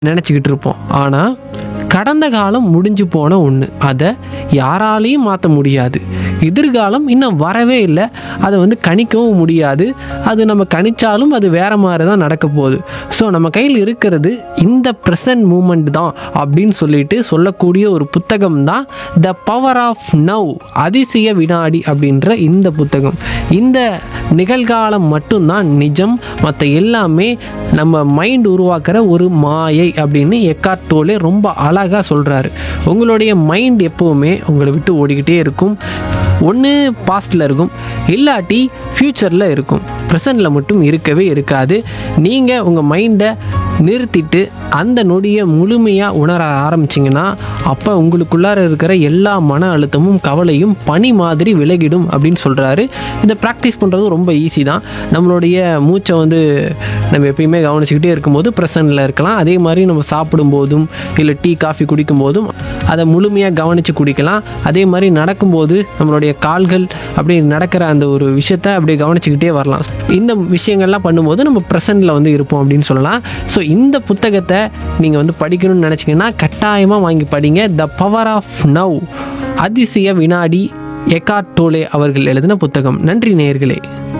நினச்சிக்கிட்டு இருப்போம் ஆனால் கடந்த காலம் முடிஞ்சு போன ஒன்று அதை யாராலையும் மாற்ற முடியாது எதிர்காலம் இன்னும் வரவே இல்லை அதை வந்து கணிக்கவும் முடியாது அது நம்ம கணிச்சாலும் அது வேற மாதிரி தான் நடக்க போகுது ஸோ நம்ம கையில் இருக்கிறது இந்த ப்ரெசன்ட் மூமெண்ட் தான் அப்படின்னு சொல்லிட்டு சொல்லக்கூடிய ஒரு புத்தகம் தான் த பவர் ஆஃப் நவ் அதிசய வினாடி அப்படின்ற இந்த புத்தகம் இந்த நிகழ்காலம் மட்டும்தான் நிஜம் மற்ற எல்லாமே நம்ம மைண்ட் உருவாக்குற ஒரு மாயை அப்படின்னு எக்கார்ட் டோலே ரொம்ப அழகாக சொல்கிறாரு உங்களுடைய மைண்ட் எப்போவுமே உங்களை விட்டு ஓடிக்கிட்டே இருக்கும் ஒன்று பாஸ்டில் இருக்கும் இல்லாட்டி ஃப்யூச்சரில் இருக்கும் ப்ரெசண்டில் மட்டும் இருக்கவே இருக்காது நீங்கள் உங்கள் மைண்டை நிறுத்திட்டு அந்த நொடியை முழுமையாக உணர ஆரம்பிச்சிங்கன்னா அப்போ உங்களுக்குள்ளார இருக்கிற எல்லா மன அழுத்தமும் கவலையும் பனி மாதிரி விலகிடும் அப்படின்னு சொல்கிறாரு இதை ப்ராக்டிஸ் பண்ணுறது ரொம்ப ஈஸி தான் நம்மளுடைய மூச்சை வந்து நம்ம எப்பயுமே கவனிச்சுக்கிட்டே இருக்கும்போது ப்ரெசண்டில் இருக்கலாம் அதே மாதிரி நம்ம சாப்பிடும்போதும் இல்லை டீ காஃபி குடிக்கும்போதும் அதை முழுமையாக கவனித்து குடிக்கலாம் அதே மாதிரி நடக்கும்போது நம்மளுடைய கால்கள் அப்படி நடக்கிற அந்த ஒரு விஷயத்த அப்படியே கவனிச்சுக்கிட்டே வரலாம் இந்த விஷயங்கள்லாம் பண்ணும்போது நம்ம ப்ரெசண்டில் வந்து இருப்போம் அப்படின்னு சொல்லலாம் ஸோ இந்த புத்தகத்தை நீங்கள் வந்து படிக்கணும்னு நினச்சிங்கன்னா கட்டாயமாக வாங்கி படிங்க த பவர் ஆஃப் நவ் அதிசய வினாடி எக்கார்ட் டோலே அவர்கள் எழுதின புத்தகம் நன்றி நேயர்களே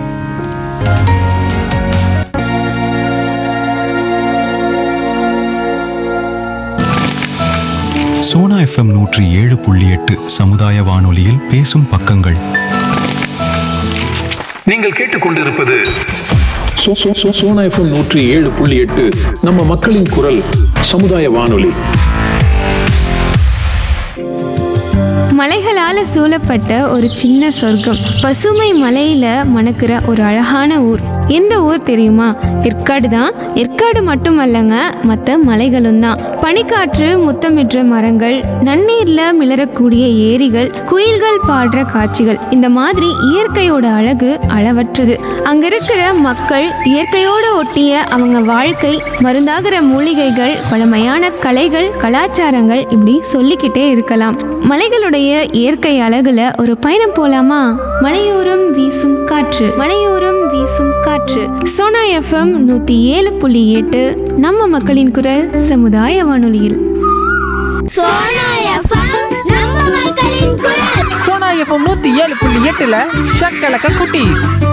சோனா எஃப்எம் நூற்றி ஏழு புள்ளி எட்டு சமுதாய வானொலியில் பேசும் பக்கங்கள் நீங்கள் கேட்டுக்கொண்டிருப்பது சோ- சோ- சோ- சோனா எஃப்எம் நூற்றி ஏழு புள்ளி எட்டு நம்ம மக்களின் குரல் சமுதாய வானொலி மலைகளால சூழப்பட்ட ஒரு சின்ன சொர்க்கம் பசுமை மலையில மணக்கிற ஒரு அழகான ஊர் எந்த ஊர் தெரியுமா ஏற்காடு தான் ஏற்காடு மட்டுமல்லங்க மற்ற மலைகளும் தான் பனிக்காற்று முத்தமிடுற மரங்கள் நன்னீர்ல மிளறக்கூடிய ஏரிகள் குயில்கள் பாடுற காட்சிகள் இந்த மாதிரி இயற்கையோட அழகு அளவற்றது அங்க இருக்கிற மக்கள் இயற்கையோட ஒட்டிய அவங்க வாழ்க்கை மருந்தாகிற மூலிகைகள் பழமையான கலைகள் கலாச்சாரங்கள் இப்படி சொல்லிக்கிட்டே இருக்கலாம் மலைகளுடைய இயற்கை அழகுல ஒரு பயணம் போலாமா மலையோரம் வீசும் காற்று மலையோரம் வீசும் காற்று சோனா எஃப்எம் நூத்தி ஏழு புள்ளி எட்டு நம்ம மக்களின் குரல் சமுதாய வானொலியில் சோனா எஃப்எம் நம்ம மக்களின் குரல் சோனா எஃப்எம் நூற்றி ஏழு புள்ளி எட்டில் ஷக்கலக்க குட்டி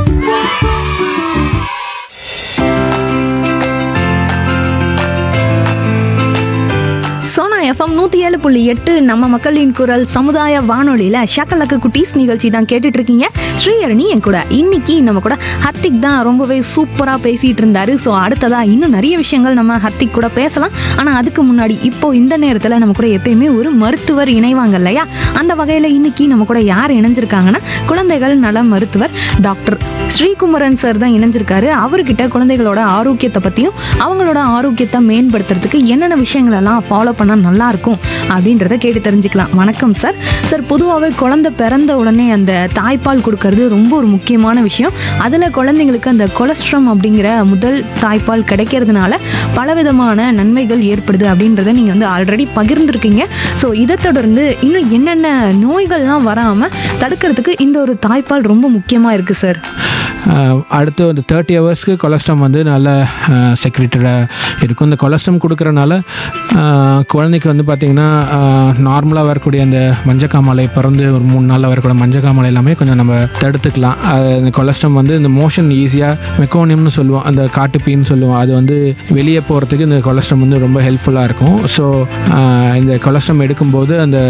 சோனா எஃப்எம் நூற்றி ஏழு புள்ளி எட்டு நம்ம மக்களின் குரல் சமுதாய வானொலியில் ஷக்கலக்கு குட்டீஸ் நிகழ்ச்சி தான் கேட்டுட்டு இருக்கீங்க ஸ்ரீஹரணி என் கூட இன்னைக்கு நம்ம கூட ஹர்த்திக் தான் ரொம்பவே சூப்பராக பேசிட்டு இருந்தாரு ஸோ அடுத்ததா இன்னும் நிறைய விஷயங்கள் நம்ம ஹர்த்திக் கூட பேசலாம் ஆனால் அதுக்கு முன்னாடி இப்போ இந்த நேரத்தில் நம்ம கூட எப்பயுமே ஒரு மருத்துவர் இணைவாங்க இல்லையா அந்த வகையில் இன்னைக்கு நம்ம கூட யார் இணைஞ்சிருக்காங்கன்னா குழந்தைகள் நல மருத்துவர் டாக்டர் ஸ்ரீகுமரன் சார் தான் இணைஞ்சிருக்காரு அவர்கிட்ட குழந்தைகளோட ஆரோக்கியத்தை பற்றியும் அவங்களோட ஆரோக்கியத்தை மேம்படுத்துறதுக்கு என்னென்ன விஷயங்கள் எல்லாம் ஃபாலோ பண்ணால் நல்லா இருக்கும் அப்படின்றத கேட்டு தெரிஞ்சுக்கலாம் வணக்கம் சார் சார் பொதுவாகவே குழந்தை பிறந்த உடனே அந்த தாய்ப்பால் கொடுக்கறது ரொம்ப ஒரு முக்கியமான விஷயம் அதில் குழந்தைங்களுக்கு அந்த கொலஸ்ட்ரம் அப்படிங்கிற முதல் தாய்ப்பால் கிடைக்கிறதுனால பலவிதமான நன்மைகள் ஏற்படுது அப்படின்றத நீங்கள் வந்து ஆல்ரெடி பகிர்ந்துருக்கீங்க ஸோ இதை தொடர்ந்து இன்னும் என்னென்ன நோய்கள்லாம் வராமல் தடுக்கிறதுக்கு இந்த ஒரு தாய்ப்பால் ரொம்ப முக்கியமாக இருக்குது சார் ஆஹ் அடுத்து ஒரு தேர்ட்டி ஹவர்ஸ்க்கு கொலஸ்ட்ரம் வந்து நல்ல செக்ரிட்டடாக இருக்கும் இந்த கொலஸ்ட்ரம் கொடுக்கறனால ஆஹ் குழந்தைக்கு வந்து பார்த்திங்கன்னா நார்மலாக வரக்கூடிய அந்த மஞ்சக்காமலை பிறந்து ஒரு மூணு நாளில் வரக்கூடிய மஞ்சக்காமலை எல்லாமே கொஞ்சம் நம்ம தடுத்துக்கலாம் அது இந்த கொலஸ்ட்ரம் வந்து இந்த மோஷன் ஈஸியாக மெக்கோனியம்னு சொல்லுவோம் அந்த காட்டுப்பீன்னு சொல்லுவோம் அது வந்து வெளியே போகிறதுக்கு இந்த கொலஸ்ட்ரம் வந்து ரொம்ப ஹெல்ப்ஃபுல்லாக இருக்கும் ஸோ இந்த கொலஸ்ட்ரம் எடுக்கும்போது அந்த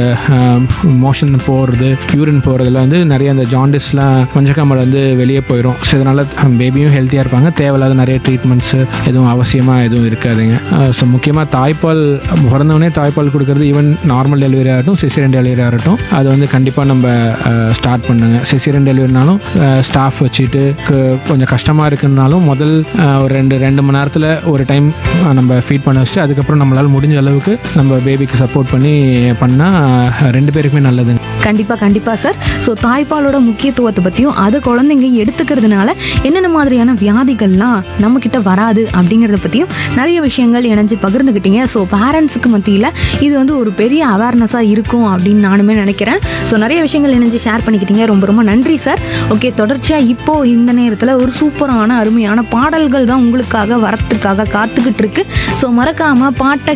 மோஷன் போகிறது யூரின் போகிறதுல வந்து நிறைய அந்த ஜாண்டிஸ்லாம் மஞ்சக்காமல் வந்து வெளியே போயிடும் ஸோ இதனால் பேபியும் ஹெல்த்தியாக இருப்பாங்க தேவையில்லாத நிறைய ட்ரீட்மெண்ட்ஸு எதுவும் அவசியமாக எதுவும் இருக்காதுங்க ஸோ முக்கியமாக தாய்ப்பால் பிறந்தவொடனே தாய்ப்பால் கொடுக்கறது ஈவன் நார்மல் டெலிவரி ஆகட்டும் சிசிரியன் டெலிவரி ஆகட்டும் அது வந்து கண்டிப்பாக நம்ம ஸ்டார்ட் பண்ணுங்க சிசிரியன் டெலிவரினாலும் ஸ்டாஃப் வச்சுட்டு கு- கொஞ்சம் கஷ்டமாக இருக்குனாலும் முதல் அஹ், ஒரு ரெண்டு ரெண்டு மணி நேரத்தில் ஒரு டைம் நம்ம ஃபீட் பண்ண வச்சுட்டு அதுக்கப்புறம் நம்மளால் முடிஞ்ச அளவுக்கு நம்ம பேபிக்கு சப்போர்ட் பண்ணி பண்ணால் ரெண்டு பேருக்குமே நல்லதுங்க கண்டிப்பாக கண்டிப்பாக சார் ஸோ தாய்ப்பாலோட முக்கியத்துவத்தை பற்றியும் அது குழந்தைங்க எடுத்துக்கிறதுனால என்னென்ன மாதிரியான வியாதிகள்லாம் நம்மக்கிட்ட வராது அப்படிங்கிறத பற்றியும் நிறைய விஷயங்கள் இணைஞ்சு பகிர்ந்துக்கிட்டீங்க ஸோ பேரண்ட்ஸுக்கு மத்தியில் இது வந்து ஒரு பெரிய அவேர்னஸாக இருக்கும் அப்படின்னு நானுமே நினைக்கிறேன் ஸோ நிறைய விஷயங்கள் இணைஞ்சு ஷேர் பண்ணிக்கிட்டீங்க ரொம்ப ரொம்ப நன்றி சார் ஓகே தொடர்ச்சியாக இப்போ இந்த நேரத்தில் ஒரு சூப்பரான அருமையான பாடல்கள் தான் உங்களுக்காக வரத்துக்காக காத்துக்கிட்டு இருக்கு ஸோ மறக்காமல் பாட்டை